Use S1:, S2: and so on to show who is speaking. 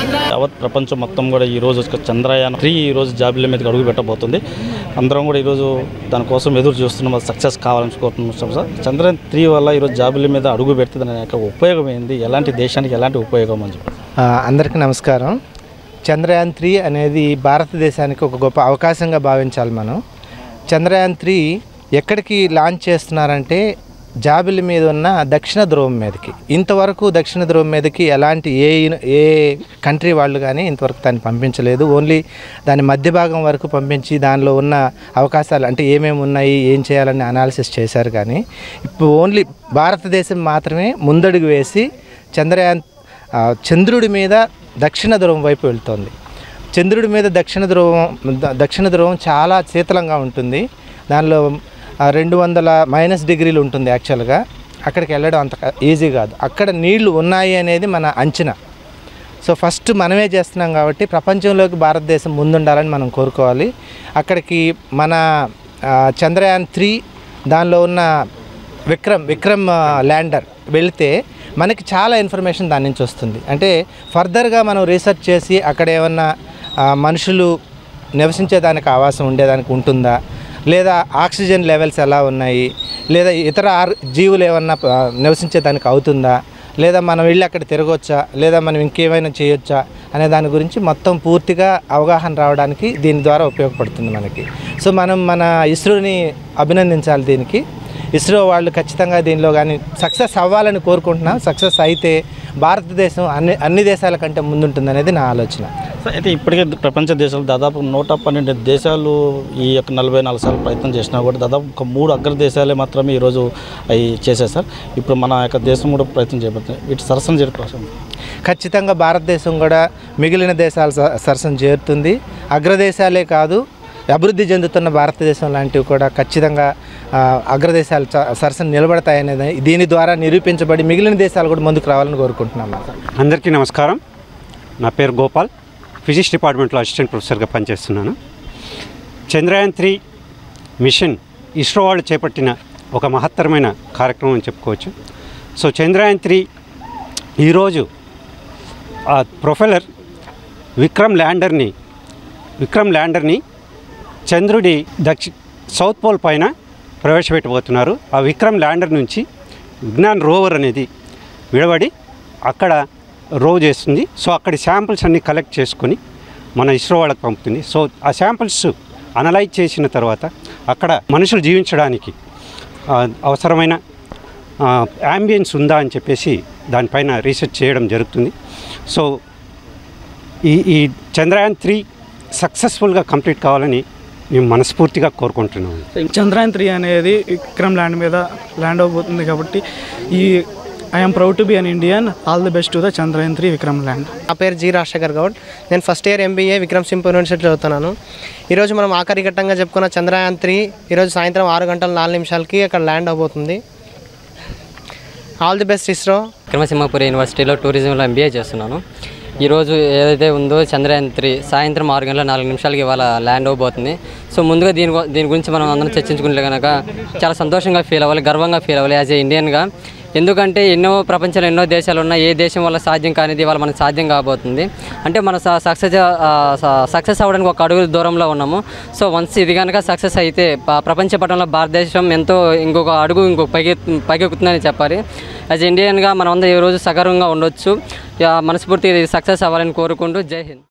S1: యావత్ ప్రపంచం మొత్తం కూడా ఈ రోజు ఒక చంద్రయాన్ త్రీ ఈ రోజు జాబిల మీదకి అడుగు పెట్టబోతుంది అందరం కూడా ఈరోజు దానికోసం ఎదురు చూస్తున్నాం అది సక్సెస్ కావాలని కోరుతున్నాం సార్ చంద్రయాన్ త్రీ వల్ల ఈరోజు జాబిల మీద అడుగు పెడితే దాని యొక్క ఉపయోగం ఏంది ఎలాంటి దేశానికి ఎలాంటి ఉపయోగం అని చెప్పి
S2: ఆ, అందరికీ నమస్కారం చంద్రయాన్ త్రీ అనేది భారతదేశానికి ఒక గొప్ప అవకాశంగా భావించాలి మనం చంద్రయాన్ త్రీ ఎక్కడికి లాంచ్ చేస్తున్నారంటే జాబిలి మీద ఉన్న దక్షిణ ధ్రువం మీదకి ఇంతవరకు దక్షిణ ధ్రువం మీదకి ఎలాంటి ఏ ఏ కంట్రీ వాళ్ళు కానీ ఇంతవరకు దాన్ని పంపించలేదు ఓన్లీ దాని మధ్య భాగం వరకు పంపించి దానిలో ఉన్న అవకాశాలు అంటే ఏమేమి ఉన్నాయి ఏం చేయాలని అనాలిసిస్ చేశారు కానీ ఇప్పుడు ఓన్లీ భారతదేశం మాత్రమే ముందడుగు వేసి చంద్రయాన్ ఆ, చంద్రుడి మీద దక్షిణ ధ్రువం వైపు వెళ్తోంది చంద్రుడి మీద దక్షిణ ధ్రువం ద- దక్షిణ ధ్రువం చాలా శీతలంగా ఉంటుంది దానిలో ఆ, రెండు వందల మైనస్ డిగ్రీలు ఉంటుంది యాక్చువల్గా అక్కడికి వెళ్ళడం అంత క- ఈజీ కాదు అక్కడ నీళ్లు ఉన్నాయి అనేది మన అంచనా సో ఫస్ట్ మనమే చేస్తున్నాం కాబట్టి ప్రపంచంలోకి భారతదేశం ముందుండాలని మనం కోరుకోవాలి అక్కడికి మన ఆ, చంద్రయాన్ త్రీ దానిలో ఉన్న విక్రమ్ విక్రమ్ ఆ, ల్యాండర్ వెళితే మనకి చాలా ఇన్ఫర్మేషన్ దాని నుంచి వస్తుంది అంటే ఫర్దర్గా మనం రీసెర్చ్ చేసి అక్కడ ఏమన్నా ఆ, మనుషులు నివసించేదానికి ఆవాసం ఉండేదానికి ఉంటుందా లేదా ఆక్సిజన్ లెవెల్స్ ఎలా ఉన్నాయి లేదా ఇతర ఆర్ జీవులు ఏమన్నా ఆ, నివసించేదానికి అవుతుందా లేదా మనం వెళ్ళి అక్కడ తిరగొచ్చా లేదా మనం ఇంకేమైనా చేయొచ్చా అనే దాని గురించి మొత్తం పూర్తిగా అవగాహన రావడానికి దీని ద్వారా ఉపయోగపడుతుంది మనకి సో మనం మన ఇస్రోని అభినందించాలి దీనికి ఇస్రో వాళ్ళు ఖచ్చితంగా దీనిలో కానీ సక్సెస్ అవ్వాలని కోరుకుంటున్నాం సక్సెస్ అయితే భారతదేశం అన్ని అన్ని దేశాల కంటే ముందుంటుంది అనేది నా ఆలోచన
S1: సో అయితే ఇప్పటికే ప్రపంచ దేశాలు దాదాపు నూట పన్నెండు దేశాలు ఈ యొక్క నలభై నాలుగు సార్లు ప్రయత్నం చేసినా కూడా దాదాపు ఒక మూడు అగ్ర దేశాలే మాత్రమే ఈరోజు అవి చేశారు సార్ ఇప్పుడు మన యొక్క దేశం కూడా ప్రయత్నం చేయబడుతుంది వీటి సరసన జరిపి
S2: ఖచ్చితంగా భారతదేశం కూడా మిగిలిన దేశాల స- సరసన చేరుతుంది అగ్రదేశాలే కాదు అభివృద్ధి చెందుతున్న భారతదేశం లాంటివి కూడా ఖచ్చితంగా ఆ, అగ్రదేశాలు చ- సరసన నిలబడతాయనేది దీని ద్వారా నిరూపించబడి మిగిలిన దేశాలు కూడా ముందుకు రావాలని కోరుకుంటున్నాను
S3: అందరికీ నమస్కారం నా పేరు గోపాల్ ఫిజిక్స్ డిపార్ట్మెంట్లో అసిస్టెంట్ ప్రొఫెసర్గా పనిచేస్తున్నాను చంద్రయాన్ త్రీ మిషన్ ఇస్రో వాళ్ళు చేపట్టిన ఒక మహత్తరమైన కార్యక్రమం అని చెప్పుకోవచ్చు సో చంద్రయాన్ త్రీ ఈరోజు ఆ ప్రొఫెలర్ విక్రమ్ ల్యాండర్ని విక్రమ్ ల్యాండర్ని చంద్రుడి దక్షి సౌత్ పోల్ పైన ప్రవేశపెట్టబోతున్నారు ఆ విక్రమ్ ల్యాండర్ నుంచి విజ్ఞాన్ రోవర్ అనేది విడబడి అక్కడ రోవ్ చేస్తుంది సో అక్కడి శాంపిల్స్ అన్ని కలెక్ట్ చేసుకొని మన ఇస్రో వాళ్ళకి పంపుతుంది సో ఆ శాంపిల్స్ అనలైజ్ చేసిన తర్వాత అక్కడ మనుషులు జీవించడానికి ఆ, అవసరమైన యాంబియన్స్ ఉందా అని చెప్పేసి దానిపైన రీసెర్చ్ చేయడం జరుగుతుంది సో ఈ ఈ చంద్రయాన్ త్రీ సక్సెస్ఫుల్గా కంప్లీట్ కావాలని మేము మనస్ఫూర్తిగా కోరుకుంటున్నాము
S4: చంద్రయాన్ త్రీ అనేది విక్రమ్ ల్యాండ్ మీద ల్యాండ్ అవబోతుంది కాబట్టి ఈ I'm proud to be an Indian all the best to the Chandrayaan three Vikram land
S5: నా పేరు జి రాజశేఖర్ గౌడ్ నేను ఫస్ట్ ఇయర్ ఎంబీఏ విక్రమ్ సింపు యూనివర్సిటీలో చదువుతున్నాను ఈరోజు మనం ఆఖరి ఘట్టంగా చెప్పుకున్న చంద్రయాన్ త్రీ ఈరోజు సాయంత్రం ఆరు గంటల నాలుగు నిమిషాలకి అక్కడ ల్యాండ్ అవబోతుంది all the best ISRO
S6: Vikrama Simhapuri యూనివర్సిటీలో టూరిజంలో ఎంబీఏ చేస్తున్నాను ఈరోజు ఏదైతే ఉందో చంద్రయాన్ త్రీ సాయంత్రం ఆరు గంటల నాలుగు నిమిషాలకి ఇవాళ ల్యాండ్ అవబోతుంది సో ముందుగా దీని గు- దీని గురించి మనం అందరం చర్చించుకుంటే కనుక చాలా సంతోషంగా ఫీల్ అవ్వాలి గర్వంగా ఫీల్ అవ్వాలి యాజ్ ఏ ఇండియన్గా ఎందుకంటే ఎన్నో ప్రపంచంలో ఎన్నో దేశాలు ఉన్నాయి ఏ దేశం వల్ల సాధ్యం కానిది ఇవాళ మనకు సాధ్యం కాబోతుంది అంటే మన సక్సెస్ సక్సెస్ అవ్వడానికి ఒక అడుగు దూరంలో ఉన్నాము సో వన్స్ ఇది కనుక సక్సెస్ అయితే ప- ప్రపంచ పటంలో భారతదేశం ఎంతో ఇంకొక అడుగు ఇంకొక పైకి పైకెక్కుతుందని చెప్పాలి యాజ్ ఇండియన్గా మనం అందరం ఈ రోజు సగర్వంగా ఉండొచ్చు యా, మనస్ఫూర్తిగా ఇది సక్సెస్ అవ్వాలని కోరుకుంటూ జై హింద్